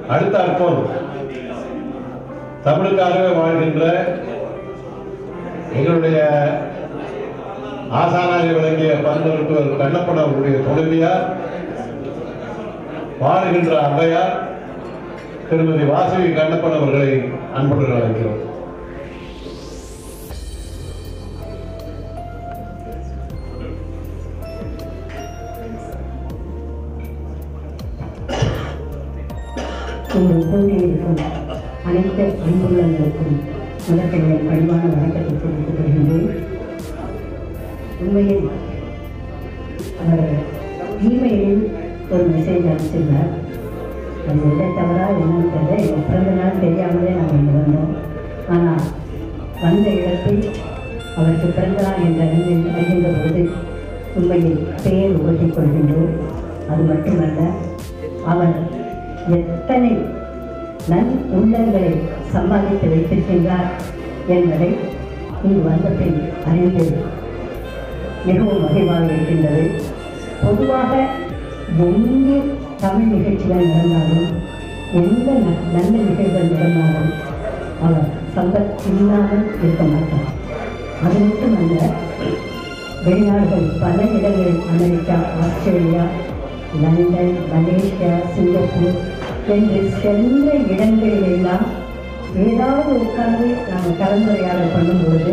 அடுத்தாற்போல் தமிழுக்காகவே வாழ்கின்ற எங்களுடைய ஆசானாக விளங்கிய பரந்தொருவர் கண்ணப்பன் அவர்களுடைய துணைவியார் வாழ்கின்ற அவ்வையார் திருமதி வாசவி கண்ணப்பன் அவர்களை அன்புடன் அழைக்கிறோம் உங்கள் கோவிலில் இருக்கும் அனைத்து அன்புள்ளங்களுக்கும் முதற்கையை பணிவான வணக்கத்தை தெரிவித்துக் கொள்கின்றேன் உண்மையில் அவர் இமெயிலில் ஒரு மெசேஜ் அனுப்பிச்சிருந்தார் அது எந்த தவறா என்னன்னு தெரியல எங்கள் பிறந்த நாள் தெரியாமலே நாங்கள் இங்கே வந்தோம் ஆனால் வந்த இடத்தில் அவருக்கு பிறந்த நாள் என்ற அறிந்து அறிகின்ற பொழுது உண்மையில் பேர் உகட்டிக் கொள்கின்றோம் அது மட்டுமல்ல அவர் எத்தனை நன் உள்ளங்களை சம்பாதித்து வைத்திருக்கின்றார் என்பதை இங்கு வந்த பின் அறிந்து மிகவும் மகிழ்வாக இருக்கின்றது பொதுவாக எங்கே தமிழ் நிகழ்ச்சிகள் நடந்தாலும் எந்த ந- நல்ல நிகழ்வுகள் நடந்தாலும் அவர் சம்பத் இல்லாமல் இருக்க மாட்டார் அது மட்டுமல்ல வெளிநாடுகள் பல இடங்களில் America Australia London Malaysia Singapore என்று சென்ற இடங்களிலெல்லாம் ஏதாவது உட்கார்ந்து நாங்கள் கலந்துரையாடல் பண்ணும்பொழுது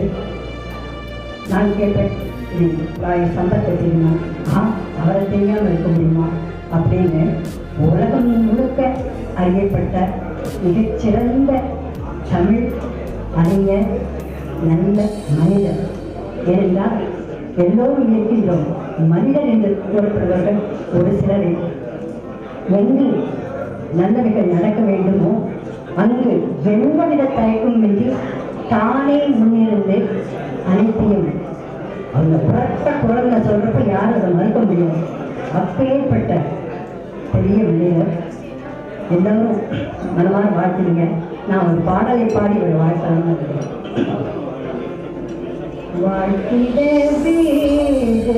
நான் கேட்பேன் "இது வாய் சம்பத்தை தெரியுமா ஆ அவரை தெரியாமல் இருக்க முடியுமா அப்படின்னு உலகம் முழுக்க அறியப்பட்ட மிகச்சிறந்த தமிழ் அறிஞர் நல்ல மனிதர் ஏனென்றால் எல்லோரும் இருக்கின்றோம் மனிதர் என்று கூறப்படுபவர்கள் ஒரு சிலரை எங்கு நல்லவைகள் நடக்க வேண்டுமோ அங்கு எந்தவித தயக்கமின்றி தானே முன்னிருந்து அனைத்தையும் அந்த உரத்த குரல்ல சொல்றப்ப யாரும் அதை மறுக்க முடியும் அப்பேற்பட்ட பெரிய விளைவர் எல்லாரும் மனமார வாழ்த்துறீங்க நான் ஒரு பாடலை பாடி ஒரு வாழ்த்தலாம்னு இருக்கிறேன் வாழ்த்திட வீடு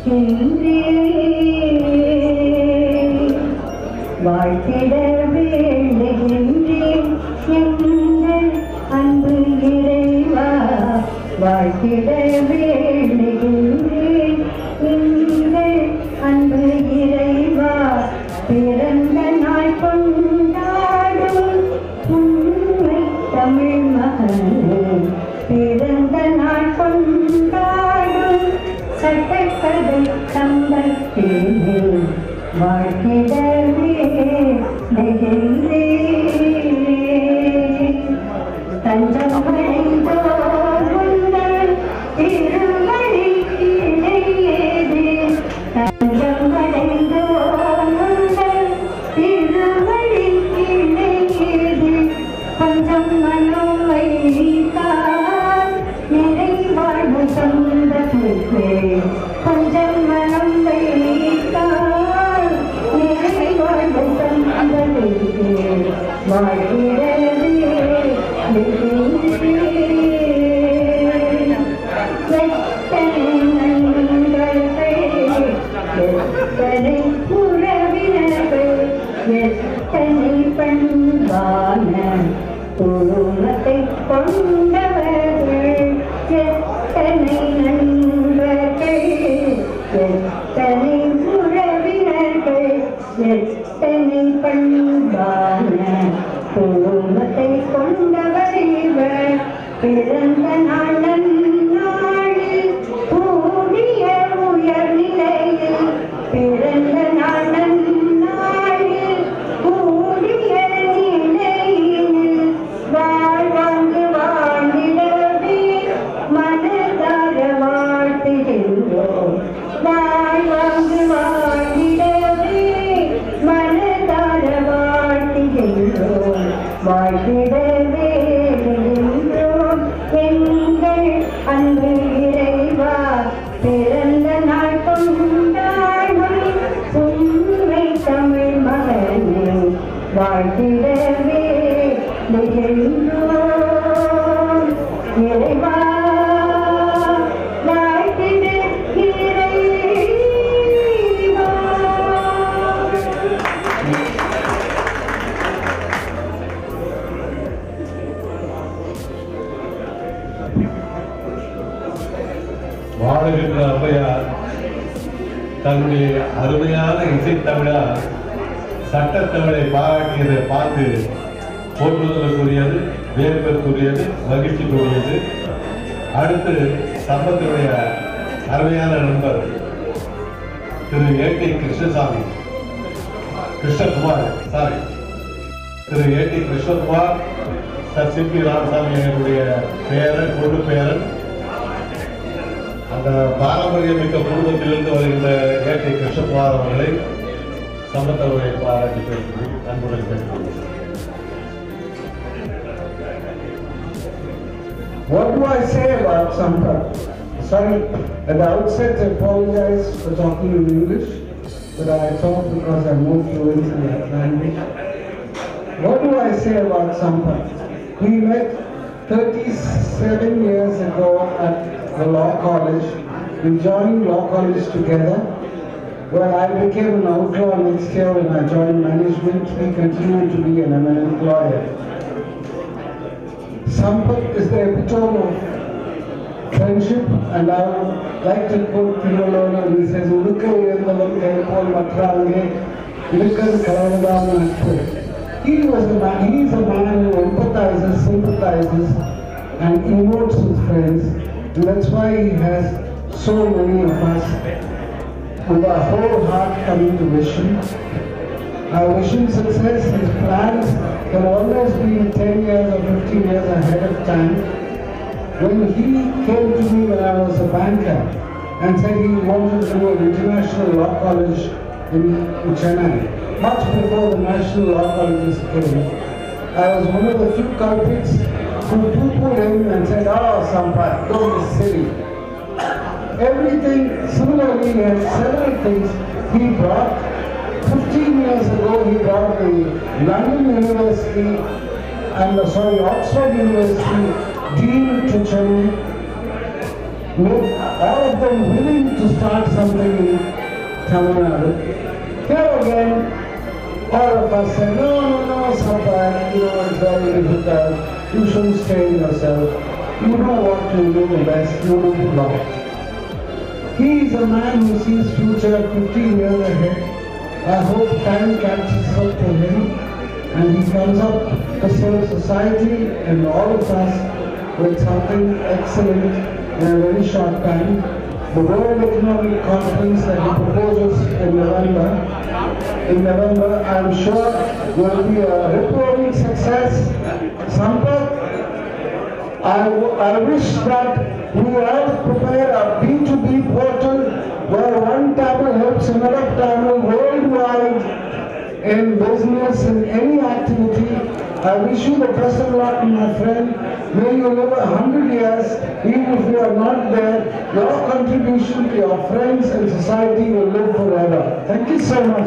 வாழ்த்திட வேண்டுகின்றேன் எங்கள் அன்பு இறைவா வாழ்த்திட வேண்டுகின்றேன் எங்கள் அன்பு இறைவா பிறந்த நாள் கொண்டாடும் உண்மை தமிழ் மகனே பிறந்த நாள் கொண்டாடும் சட்டக்கதை சம்பத்திலே வாழ்த்திடவே நெகிழ்ந்தேன் தஞ்சம் அடைந்தோர் உங்கள் திருமணி இணையேது தஞ்சம் அடைந்தோர் உங்கள் திருமணி இணையேது கொஞ்சம் மனம் வைத்தால் நிறைவாழ்வு சொந்தத்திற்கு கொஞ்சம் மனம் வைத்தால் நிறைவாழ்வு சொந்தத்திற்கு வாழ்கிறதே எத்தனை உறவினர்கள் எத்தனை பண்பான குழுமத்தை கொண்டவர்கள் எத்தனை நண்பர்கள் எத்தனை உறவினர்கள் எத்தனை பண்பான குழுமத்தை கொண்டவர் இவர் பிறந்த நாள் நன்னாளில் கூடிய உயர்நிலையில் பிறந்த நாள் நன்னாளில் கூடிய நிலையில் வாழ்வாங்கு வாழ்ந்திடவே மனதார வாழ்த்துகின்றோம் வாழ்வாங்கு வாழ்ந்திடவே மனதார வாழ்த்துகின்றோம் வாழ்த்திடவே விழுகின்றோம் எங்கள் அன்பு இறைவா பிறந்த நாள் கொண்டாடும் உண்மை தமிழ் மகனே வாழ்த்திடவே நிகழ்ந்தோம் இறைவா வாழ்த்திட இறைவா தன்னுடைய அருமையான இசைத்தமிழால் சட்டத்தமிழை பாராட்டியதை பார்த்து போற்றுதலுக்குரியது வேர்ப்பிற்குரியது மகிழ்ச்சிக்குரியது அடுத்து சம்பத்தினுடைய அருமையான நண்பர் திரு A T Krishnasamy Krishnakumar sorry திரு A T Krishnakumar sir C P Ramasamy என்னுடைய பேரன் கொண்டு பேரன் அந்த பாரம்பரியமிக்க குடும்பத்திலிருந்து வருகின்ற ஏ டி கிருஷ்ணகுமார் அவர்களை சம்பத்தவர்களை பாராட்டி பேசி அன்புடன் கேட்டுக்கொள்கிறேன் What do I say about Sampath? Sorry, at the outset I apologize for talking in English, but I talk because I'm more fluent in that language. What do I say about Sampath? We met 37 years ago at the law college. We joined law college together. Well, I became an outlaw next year when I joined management. He continued to be an eminent lawyer. Sampath is the epitome of friendship and I would like to quote Tirulona he says, உடுக்க உயர்ந்தவன் கைப்போல் மற்றாங்கே இடுக்கன் கலவதான நட்பு. He was a man, he is a man who empathizes, sympathizes and emotes with friends and that's why he has so many of us with our whole heart coming to wish him. I wish him success. His plans can always be 10 years or 15 years ahead of time. When he came to me when I was a banker and said he wanted to do an international law college in, in Chennai, much before the national law colleges came, I was one of the few culprits who poo-pooed him and said, oh, Sampath, don't be silly. Everything, similarly, he had several things he brought 15 years ago, he brought the London University and the, sorry, Oxford University dean to Chennai, made all of them willing to start something in Tamil Nadu. Here again, all of us said, no, no, no, Sampath, you know, it's very difficult. You shouldn't strain yourself. You know what to do best, you know law. He is a man who sees future 15 years ahead. I hope time catches up to him and he comes up to serve society and all of us with something excellent in a very short time. The World Economic Conference that he proposes in November, in November, I'm sure will be a reporting success. Sampath, I, w- I wish that we all prepare a B2B portal where one Tamil helps another Tamil worldwide in business, in any activity. I wish you the best of luck, my friend. May you live a hundred years, even if you are not there. Your contribution to your friends and society will live forever. Thank you so much.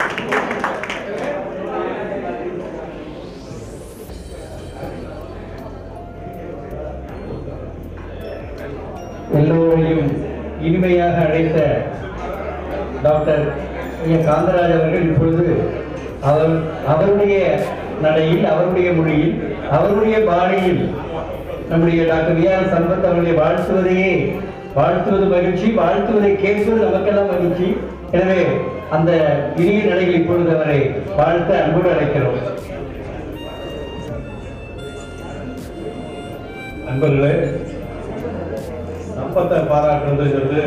எல்லோரையும் இனிமையாக அழைத்த doctor A. Kantharaj அவர்கள் இப்பொழுது அவர் அவருடைய நடையில் அவருடைய மொழியில் அவருடைய பாணியில் நம்முடைய டாக்டர் வி ஆர் சம்பத் அவர்களை வாழ்த்துவதையே வாழ்த்துவது மகிழ்ச்சி வாழ்த்துவதை கேட்பது நமக்கெல்லாம் மகிழ்ச்சி எனவே அந்த இனிய நடையில் இப்பொழுது அவரை வாழ்த்த அன்போடு அழைக்கிறோம் நண்பர்களே சம்பத்தை பாராட்டுறதுங்கிறது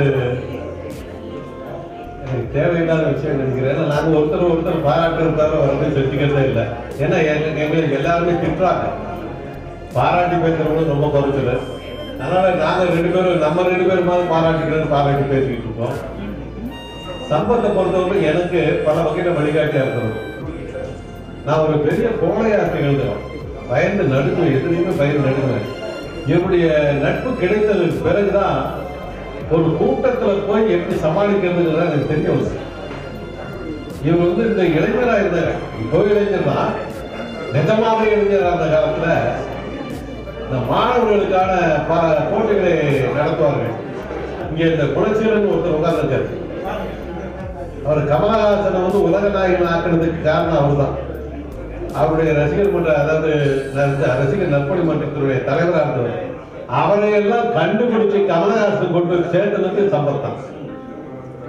எனக்கு தேவையில்லாத விஷயம் நினைக்கிறேன் ஏன்னா நாங்கள் ஒருத்தர் ஒருத்தர் பாராட்டுறது தவிர வந்து செஞ்சுக்கிறதே இல்லை ஏன்னா எங்க- எங்களுக்கு எல்லாருமே திட்டுறாங்க பாராட்டி பேசுறவங்க ரொம்ப குறைச்சல அதனால நாங்க ரெண்டு பேரும் நம்ம ரெண்டு பேருமாவது பாராட்டிக்கிறேன்னு பாராட்டி பேசிக்கிட்டு இருக்கோம் சம்பத்தை பொறுத்தவரை எனக்கு பல வகையில வழிகாட்டியா இருக்கிறோம் நான் ஒரு பெரிய கோழையாற்று எழுதுறோம் பயந்து நடுங்க எதுலையுமே பயந்து நடுங்க என்னுடைய நட்பு கிடைத்ததுக்கு பிறகுதான் ஒரு கூட்டத்துல போய் எப்படி சமாளிக்கிறதுங்கிறது எனக்கு தெரிய வருது இவர் வந்து இந்த இளைஞரா இருந்தார் இப்போ இளைஞர் தான் நிஜமாவே இளைஞர் அந்த காலத்துல இந்த மாணவர்களுக்கான பல போட்டிகளை நடத்துவார்கள் இங்க இந்த குலச்சீலன் ஒருத்தர் உட்கார்ந்துருக்காரு அவர் கமலஹாசனை வந்து உலக நாயகன் ஆக்குனதுக்கு காரணம் அவர்தான் அவருடைய ரசிகர் மன்ற அதாவது ந- ரசிகர் நற்பணி மன்றத்தினுடைய தலைவராக இருந்தவர் அவரை எல்லாம் கண்டுபிடிச்சு கமலஹாசன் கொண்டு போய் சேர்த்ததுக்கு சம்பத் தான்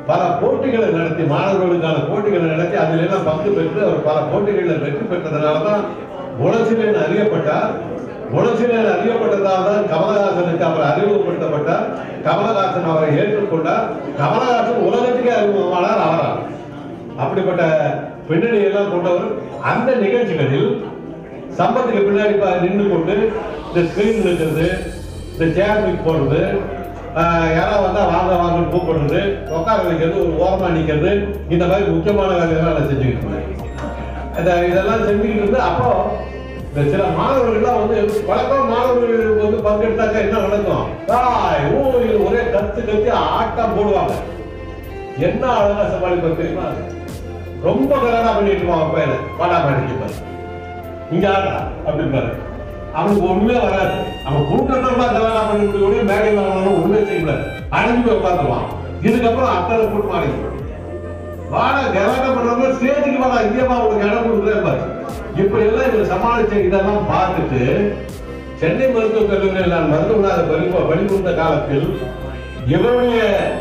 பல போட்டிகளை நடத்தி மாணவர்களுக்கான போட்டிகளை நடத்தி அதில் எல்லாம் பங்கு பெற்று அவர் பல போட்டிகளில் வெற்றி பெற்றதனால தான் குணசீலன் அறியப்பட்டார் குணசீலன் அறியப்பட்டதால் தான் கமலஹாசனுக்கு அவர் அறிமுகப்படுத்தப்பட்டார் கமலஹாசன் அவரை ஏற்றுக்கொண்டார் கமலஹாசன் உலகத்துக்கே அறிமுகமானார் அவரால் அப்படிப்பட்ட பின்னணி எல்லாம் கொண்டவர் அந்த நிகழ்ச்சிகளில் சம்பத்துக்கு பின்னாடி பா- நின்று கொண்டு இந்த ஸ்கிரீன் இருக்கிறது இந்த சேர் தூக்கி போடுறது ஆஹ், யாராவது வந்தா வாங்க வாங்கன்னு கூப்பிடுறது உட்கார வைக்கிறது ஒரு ஓரமா நிக்கிறது இந்த மாதிரி முக்கியமான வேலையெல்லாம் நான் செஞ்சுக்கிட்டு இருந்தேன் இந்த இதெல்லாம் செஞ்சுக்கிட்டு இருந்து அப்போ இந்த சில மாணவர்கள்லாம் வந்து வழக்கம் மாணவர்கள் வந்து பங்கெடுத்தாக்க என்ன நடக்கும் தாய் ஊ இது ஒரே கத்து கத்தி ஆட்டம் போடுவாங்க என்ன அழகா சமாளிப்பார் தெரியுமா ரொம்ப கலரா பண்ணிட்டு இருப்பான் பையனை பாடா பண்ணிட்டு பாரு இங்க ஆடுறா அப்படிம்பாரு அவனுக்கு ஒண்ணுமே வராது அவன் கூட்டத்தோட கலரா பண்ணி முடியும் மேடையில் வரணும் ஒண்ணுமே செய்யக்கூடாது அடைஞ்சு போய் உட்காந்துருவான் இதுக்கப்புறம் அத்தனை கூட்டம் மாறி வாடா கலாட்டம் பண்றவங்க ஸ்டேஜுக்கு வாடா இந்தியமா உனக்கு இடம் கொடுக்குறேன் பாரு இப்படி எல்லாம் இவர் சமாளிச்ச இதெல்லாம் பார்த்துட்டு சென்னை மருத்துவக் கல்லூரியில் நான் மருத்துவனாக பணி பணிபுரிந்த காலத்தில் இவருடைய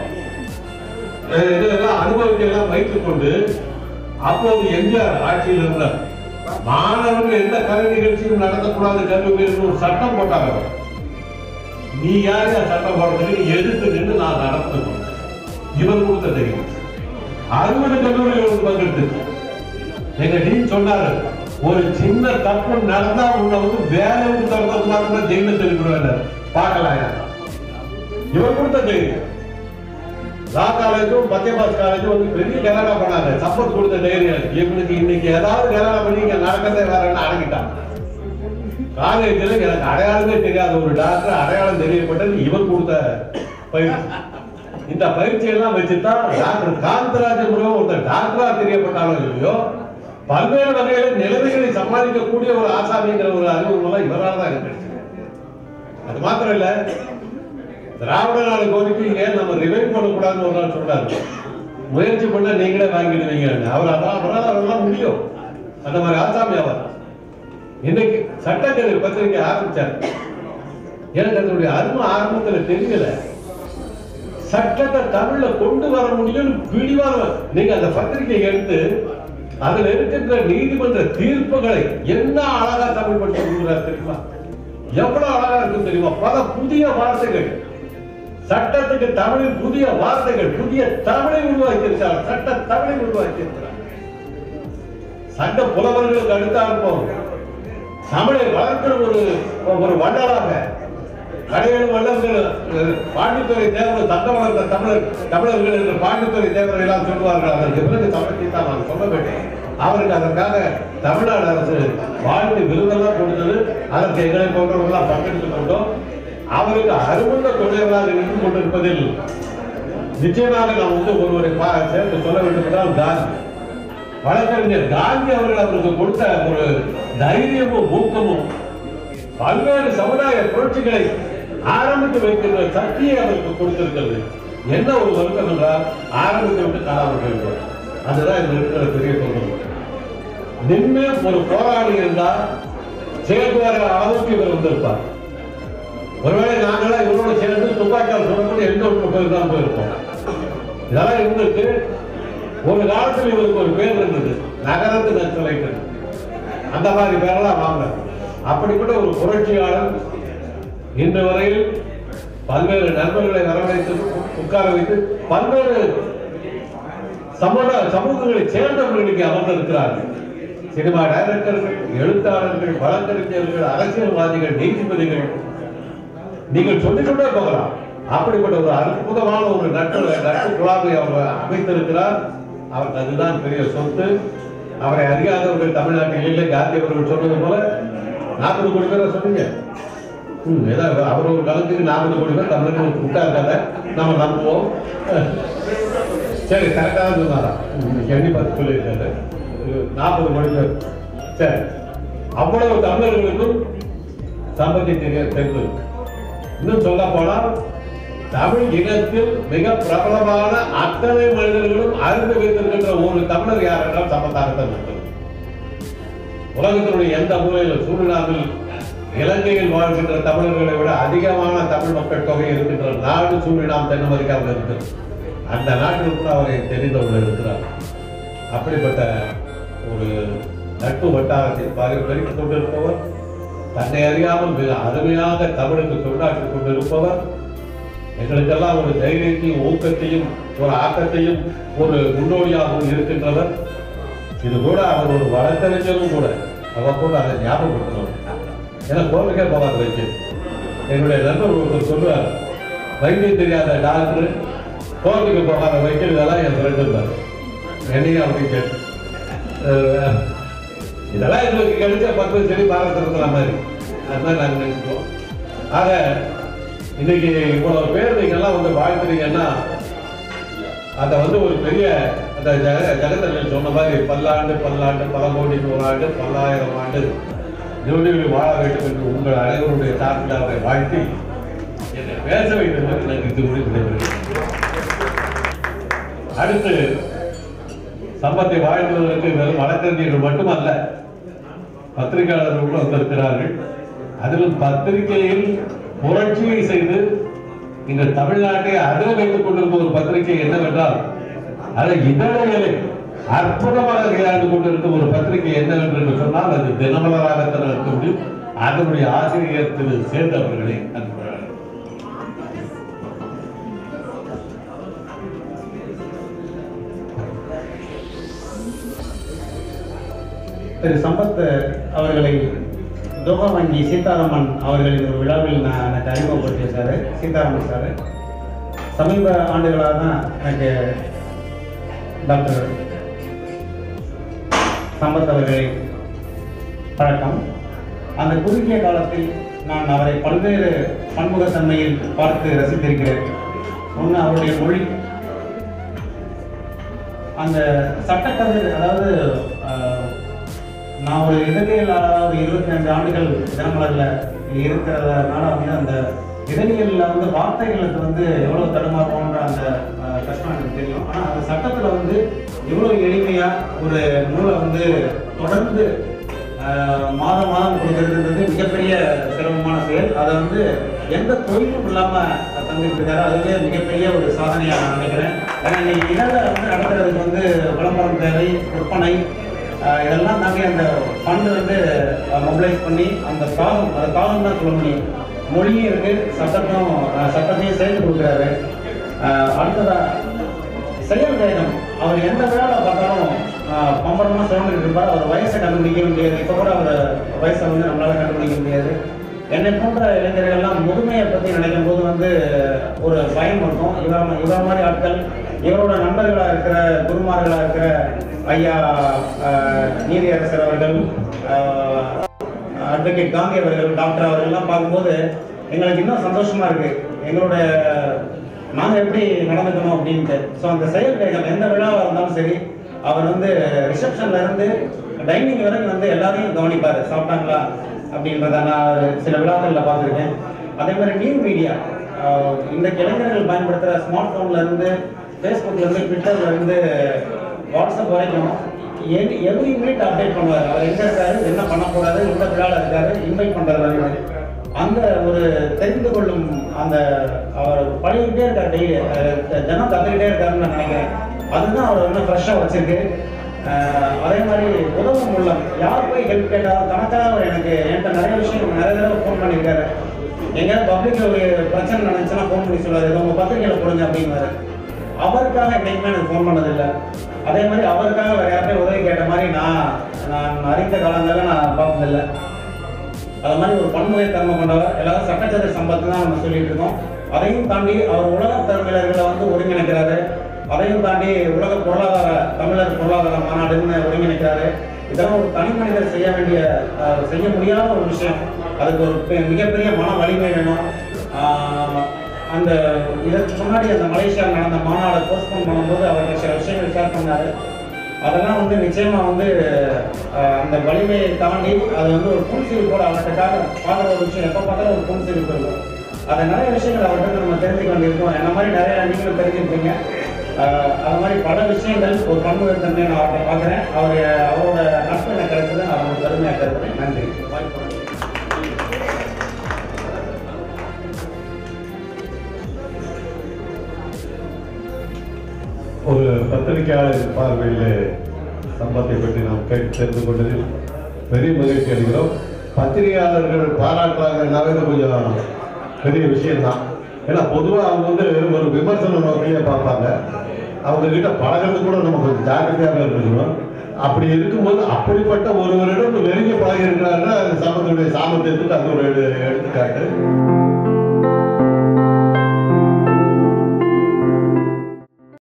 அஹ், இதெல்லாம் அனுபவத்தை எல்லாம் வைத்துக் கொண்டு அப்போது எம்ஜிஆர் ஆட்சியில் இருந்தார் மாணவர்கள் எந்த கலை நிகழ்ச்சியும் நடத்தக்கூடாது கல்லூரியில் ஒரு சட்டம் போட்டாங்க அவர். நீ யார் யார் சட்டம் போடுறதுக்கு நீ எதிர்த்து நின்று நான் நடத்தணும் இவர் கொடுத்த தெரியும் அறுபது கல்லூரிகள் வந்து பங்கெடுத்து எங்க டீன் சொன்னாரு ஒரு சின்ன தப்பு நடந்தா உன்னை வந்து வேலை விட்டு தரது மாதிரி ஜெயில திருப்பிடுவாரு பார்க்கலாம் யார். இவர் கொடுத்த தைரியம் லா காலேஜும் பத்தியபாஸ் காலேஜும் வந்து பெரிய கலாடா பண்ணாங்க சப்போர்ட் கொடுத்த தைரியம் இவனுக்கு இன்னைக்கு ஏதாவது கலாடா பண்ணி இங்க நடக்கிறதே வேற அடங்கிட்டான் காலேஜில் எனக்கு அடையாளமே தெரியாத ஒரு டாக்டர் அடையாளம் தெரியப்பட்டது இவர் கொடுத்த பயிற்சி இந்த பயிற்சி எல்லாம் வச்சுதான் டாக்டர் காந்தராஜ முருகன் ஒருத்தர் டாக்டரா தெரியப்பட்டாலும் இல்லையோ பல்வேறு வகையில நிலைமைகளை சமாளிக்கக்கூடிய ஒரு ஆசாமிங்கிற ஒரு அறிமுகம் எல்லாம் இவரால் தான் எனக்கு கிடைச்சது. அது மாத்திரம் இல்ல திராவிட நாடு கோரிக்கைங்க நம்ம ரிவைவ் பண்ணக்கூடாதுன்னு ஒரு நாள் சொல்றாரு முயற்சி பண்ணா நீங்களே வாங்கிடுவீங்க அவர் அதான் அவரால் அதெல்லாம் முடியும் அந்த மாதிரி ஆசாமி அவர் இன்னைக்கு சட்டக்கல்வி பத்திரிகை ஆரம்பிச்சார் எனக்கு அதனுடைய அருமை ஆரம்பத்துல தெரியல சட்டத்தை தமிழ்ல கொண்டு வர முடியும் பிடிவாதம் நீங்க அந்த பத்திரிகை எடுத்து அதுல இருக்கின்ற நீதிமன்ற தீர்ப்புகளை என்ன அழகா தமிழ் படிச்சு கொடுக்குறாரு தெரியுமா எவ்வளவு அழகா இருக்கு தெரியுமா பல புதிய வார்த்தைகள் சட்டத்துக்கு தமிழில் புதிய வார்த்தைகள் புதிய தமிழை உருவாக்கி இருக்கிறார் சட்ட தமிழை உருவாக்கி இருக்கிறார் சட்ட புலவர்களுக்கு அடுத்தா இருப்போம் தமிழை வளர்க்கிற ஒரு ஒரு வள்ளலாக கடையேழு வள்ளல்கள் அஹ், பாண்டித்துறை தேவர் தந்த வளர்ந்த தமிழர் தமிழர்கள் என்று பாண்டித்துறை தேவர் எல்லாம் சொல்லுவார்கள் அதற்கு பிறகு தமிழத்தை தான் நான் சொல்ல வேண்டும் அவருக்கு அதற்காக தமிழ்நாடு அரசு வாழ்த்து விருதெல்லாம் கொடுத்தது அதற்கு எங்களை போன்றவர்களாம் பங்கெடுத்துக் கொண்டோம் அவருக்கு அருமுள்ள தொழிலாளராக நின்று கொண்டிருப்பதில் நிச்சயமாக நாம் வந்து ஒருவரை பா- சேர்த்து சொல்ல வேண்டும் என்றால் காந்தி வழக்கறிஞர் காந்தி அவர்கள் அவருக்கு கொடுத்த ஒரு தைரியமும் ஊக்கமும் பல்வேறு சமுதாய புரட்சிகளை ஆரம்பித்து வைக்கின்ற சக்தியை அவருக்கு கொடுத்திருக்கிறது என்ன ஒரு வருத்தம் என்றால் ஆரம்பித்து விட்டு காலாமல் போயிடுவார் அதுதான் இந்த இருக்கிற பெரிய தொழில் நின்று ஒரு போராளி இருந்தால் செயல்படுற அளவுக்கு இவர் வந்திருப்பார் ஒருவேளை நாங்களாம் இவரோட சேர்ந்து துப்பாக்கியால் சொல்லக்கூடிய எந்த ஒரு போயிருந்தான் போயிருப்போம் இதெல்லாம் இவங்களுக்கு ஒரு காலத்தில் இவருக்கு ஒரு பேர் இருந்தது நகரத்து நக்சலைட்டு அந்த மாதிரி பேரெல்லாம் வாங்க அப்படிப்பட்ட ஒரு புரட்சியாளர் இன்று வரையில் பல்வேறு நண்பர்களை வரவழைத்து உட்கார வைத்து பல்வேறு சமூக சமூகங்களை சேர்ந்தவர்கள் இங்கே அமர்ந்திருக்கிறார்கள் சினிமா டைரக்டர்கள் எழுத்தாளர்கள் வழக்கறிஞர்கள் அரசியல்வாதிகள் நீதிபதிகள் நீங்கள் சொல்லிக்கொண்டே போகலாம் அப்படிப்பட்ட ஒரு அற்புதமான ஒரு நட்பு நட்பு குழாவை அவர் அமைத்திருக்கிறார் அவருக்கு அதுதான் பெரிய சொத்து அவரை அறியாதவர்கள் தமிழ்நாட்டில் இல்லை காந்தி அவர்கள் சொன்னது போல நாற்பது கோடி பேரை சொன்னீங்க ம், ஏதாவது அவர் ஒரு காலத்துக்கு நாற்பது கோடி பேர் தமிழர்கள் விட்டா இருக்காங்க நம்ம நம்புவோம் சரி கரெக்டாக சொன்னாரா ம், எண்ணி பார்த்து சொல்லியிருக்காரு நாற்பது கோடி பேர் சரி அவ்வளவு தமிழர்களுக்கும் சம்பத்தி தெரிய தெரிந்தது இன்னும் சொல்ல போனால் தமிழ் இனத்தில் மிக பிரபலமான அத்தனை மனிதர்களும் அறிந்து வைத்திருக்கின்ற ஒரு தமிழர் யார் என்றால் சம்பந்தாகத்தான் இருக்கிறது உலகத்தினுடைய எந்த மூலையில் சூழ்நாட்டில் இலங்கையில் வாழ்கின்ற தமிழர்களை விட அதிகமான தமிழ் மக்கள் தொகை இருக்கின்ற நாடு சூழ்நிலாம் தென் அமெரிக்காவில் இருக்கிறது அந்த நாட்டில் கூட அவரை தெரிந்தவர்கள் இருக்கிறார் அப்படிப்பட்ட ஒரு நட்பு வட்டாரத்தை பாரி- பெருக்கிக் கொண்டிருப்பவர் தன்னை அறியாமல் மிக அருமையாக தமிழுக்கு தொண்டாற்றிக் கொண்டிருப்பவர் எங்களுக்கெல்லாம் ஒரு தைரியத்தையும் ஊக்கத்தையும் ஒரு ஆக்கத்தையும் ஒரு முன்னோடியாகவும் இருக்கின்றவர் இது கூட அவர் ஒரு வழக்கறிஞரும் கூட அவர் கூட அதை ஞாபகப்படுத்தணும் ஏன்னா கோவிலுக்கே போகாத வைக்கல் என்னுடைய நண்பர் ஒருத்தர் சொல்லுவார் வைத்தியம் தெரியாத டாக்டர் கோவிலுக்கு போகாத வைக்கல் இதெல்லாம் என் ஃப்ரெண்டு இருந்தார் என்னையும் அப்படி கேட்டு அஹ், இதெல்லாம் எங்களுக்கு கிடைச்ச பத்து செடி பாரதத்துல மாதிரி அதுதான் நாங்கள் நினைச்சுக்கோம் ஆக இன்னைக்கு இவ்வளவு பேர் நீங்க எல்லாம் வந்து வாழ்த்துறீங்கன்னா அதை வந்து ஒரு பெரிய அந்த ஜெக ஜெகதர்கள் சொன்ன மாதிரி பல்லாண்டு பல்லாண்டு பல கோடி நூறாண்டு பல்லாயிரம் ஆண்டு ஜோடியோடு வாழ வேண்டும் என்று உங்கள் அனைவருடைய சார்பில் அவரை வாழ்த்தி என்னை பேச வேண்டும் என்று நான் இது விடைபெறுகிறேன் அடுத்து சம்பத்தை வாழ்த்துவதற்கு வெறும் வழக்கறிஞர்கள் மட்டுமல்ல பத்திரிகையாளர்கள் கூட வந்திருக்கிறார்கள் அதிலும் பத்திரிகையில் புரட்சியை செய்து இந்த தமிழ்நாட்டை அதிர வைத்துக் கொண்டிருக்கும் ஒரு பத்திரிகை என்னவென்றால் அதை இதழைகளை அற்புதமாக கையாண்டு கொண்டிருக்கும் ஒரு பத்திரிகை என்னவென்று என்று சொன்னால் அது தினமலராகத்தான் இருக்க முடியும் அதனுடைய ஆசிரியர் திரு சேது அவர்களே அன்புகிறார் திரு சம்பத் அவர்களை தோகா வங்கி சீதாராமன் அவர்களின் ஒரு விழாவில் நான் எனக்கு அறிமுகப்படுத்திய சார் சீதாராமன் சார் சமீப ஆண்டுகளாக தான் எனக்கு டாக்டர் சம்பத் அவர்களை பழக்கம் அந்த குறுகிய காலத்தில் நான் அவரை பல்வேறு பன்முகத்தன்மையில் பார்த்து ரசித்திருக்கிறேன் ஒன்று அவருடைய மொழி அந்த சட்டக்கதை அதாவது ஆஹ், நான் ஒரு இதழியலாளராக ஒரு இருபத்தி ரெண்டு ஆண்டுகள் தினமலரில் இருக்கிறதுனால வந்து அந்த இதழியலில் வந்து வார்த்தைகளுக்கு வந்து எவ்வளோ தடுமாறுவோன்ற அந்த ஆஹ், கஷ்டம் எனக்கு தெரியும் ஆனால் அந்த சட்டத்தில் வந்து எவ்வளோ எளிமையாக ஒரு நூலை வந்து தொடர்ந்து ஆஹ், மாதம் மாதம் கொடுக்கறதுன்றது மிகப்பெரிய சிரமமான செயல் அதை வந்து எந்த தொழிலும் இல்லாமல் தந்துட்டு இருக்காரு அதுவே மிகப்பெரிய ஒரு சாதனையாக நான் நினைக்கிறேன் ஏன்னா இன்னைக்கு இதழை வந்து நடத்துறதுக்கு வந்து விளம்பரம் தேவை விற்பனை ஆஹ், இதெல்லாம் தாண்டி அந்த ஃபண்டு வந்து மொபிலைஸ் பண்ணி அந்த காலம் அந்த காலம் தான் சொல்ல முடியும் மொழியும் இருக்கு சட்டத்தும் ஆஹ், சட்டத்தையும் சேர்த்து கொடுக்குறாரு ஆஹ், அடுத்ததா செயல் வேகம் அவர் எந்த வேலை பார்த்தாலும் ஆஹ், பம்பரமா சுரண்டுட்டு இருப்பார் அவர் வயசை கண்டுபிடிக்க முடியாது இப்போ கூட அவர் வயசை வந்து நம்மளால கண்டுபிடிக்க முடியாது என்னை போன்ற இளைஞர்கள்லாம் முதுமையை பற்றி நினைக்கும் போது வந்து ஒரு பயம் இருக்கும் இவர் இவர் மாதிரி ஆட்கள் இவரோட நண்பர்களாக இருக்கிற குருமார்களாக இருக்கிற ஐயா ஆஹ், நீதியரசர் அவர்கள் ஆஹ், அட்வொகேட் காந்தி அவர்கள் டாக்டர் அவர்கள்லாம் பார்க்கும்போது எங்களுக்கு இன்னும் சந்தோஷமா இருக்கு எங்களுடைய நாங்கள் எப்படி நடந்துக்கணும் அப்படின்ட்டு ஸோ அந்த செயல் வேகம் எந்த விழாவாக இருந்தாலும் சரி அவர் வந்து ரிசப்ஷன்ல இருந்து டைனிங் வரைக்கும் வந்து எல்லாரையும் கவனிப்பார் சாப்பிட்டாங்களா அப்படின்றத நான் ஒரு சில விழாக்களில் பார்த்துருக்கேன் அதே மாதிரி நியூ மீடியா இந்த இளைஞர்கள் பயன்படுத்துகிற ஸ்மார்ட் ஃபோன்ல இருந்து ஃபேஸ்புக்ல இருந்து ட்விட்டர்ல இருந்து வாட்ஸ்அப் வரைக்கும் எவ்ரி மினிட் அப்டேட் பண்ணுவார் அவர் எங்க இருக்காரு என்ன பண்ண போறாரு எந்த விழாவில் இருக்காரு இன்வைட் பண்றது வரைக்கும் அந்த ஒரு தெரிந்து கொள்ளும் அந்த அவர் பழகிட்டே இருக்கார் டெய்லி ஜனம் தந்துக்கிட்டே இருக்காருன்னு நான் நினைக்கிறேன் அதுதான் அவர் இன்னும் ஃப்ரெஷ்ஷாக வச்சிருக்கு அஹ் அதே மாதிரி உதவும் உள்ளம் யார் போய் ஹெல்ப் கேட்டாலும் தனக்காக அவர் எனக்கு என்கிட்ட நிறைய விஷயம் நிறைய தடவை ஃபோன் பண்ணியிருக்காரு எங்கேயாவது பப்ளிக்ல ஒரு பிரச்சனை நடந்துச்சுன்னா ஃபோன் பண்ணி சொல்லுவாரு "இதை உங்க பத்திரிகையில போடுங்க அப்படின்னாரு அவருக்காக என்னைக்குமே எனக்கு ஃபோன் பண்ணதில்லை அதே மாதிரி அவருக்காக வேற யார்கிட்டயும் உதவி கேட்ட மாதிரி நான் நான் அறிந்த காலங்களில் நான் பார்த்ததில்லை அது மாதிரி ஒரு பன்முறை திறமை கொண்டவர் எல்லாரும் சட்டச்சதை சம்பத்து தான் நம்ம சொல்லிட்டு இருக்கோம் அதையும் தாண்டி அவர் உலக தமிழர்களை வந்து ஒருங்கிணைக்கிறாரு அதையும் தாண்டி உலக பொருளாதார தமிழர் பொருளாதார மாநாடுன்னு ஒருங்கிணைக்கிறாரு இதெல்லாம் ஒரு தனி மனிதர் செய்ய வேண்டிய அஹ், செய்ய முடியாத ஒரு விஷயம் அதுக்கு ஒரு பெ- மிகப்பெரிய மன வலிமை வேணும் ஆஹ், அந்த இதற்கு முன்னாடி அந்த மலேசியாவில் நடந்த மாநாடை போஸ்ட்போன் பண்ணும்போது அவர் சில விஷயங்கள் ஷேர் பண்ணாரு அதெல்லாம் வந்து நிச்சயமா வந்து அஹ், அந்த வலிமையை தாண்டி அது வந்து ஒரு புன்சிரிப்போட அவர்கிட்டக்காக பார்க்குற ஒரு விஷயம் எப்போ பார்த்தாலும் ஒரு புன்சிரிப்பு இருக்கும் அதை நிறைய விஷயங்கள் அவர்கிட்ட நம்ம தெரிஞ்சுக்க வேண்டியிருக்கோம் என்ன மாதிரி நிறைய நீங்களும் தெரிஞ்சிருப்பீங்க அஹ், அது மாதிரி பல விஷயங்கள் ஒரு பண்பு தன்மை நான் அவர்கிட்ட பார்க்குறேன் அவர் அவரோட நட்பு எனக்கு கிடைச்சது நான் ரொம்ப பெருமையாக கருதுறேன் நன்றி வாய்ப்பு கொடுத்ததுக்கு. ஒரு பத்திரிகையாளர் பார்வையில் சம்பத்தை பற்றி நாம் கேட்டு தெரிந்து கொண்டதில் பெரிய மகிழ்ச்சி அடைகிறோம் பத்திரிகையாளர்கள் பாராட்டுறாங்கன்னாவே இது கொஞ்சம் பெரிய விஷயம்தான் ஏன்னா பொதுவாக அவங்க வந்து ஒரு விமர்சன நோக்கிலே பார்ப்பாங்க அவங்க கிட்ட பழகிறது கூட நம்ம கொஞ்சம் ஜாக்கிரதையாக இருக்கணும் அப்படி இருக்கும்போது அப்படிப்பட்ட ஒருவரிடம் நெருங்கி பழகி இருக்கிறாருன்னா அது சமத்துடைய சாமர்த்தியத்துக்கு அது ஒரு எடு- எடுத்துக்காட்டு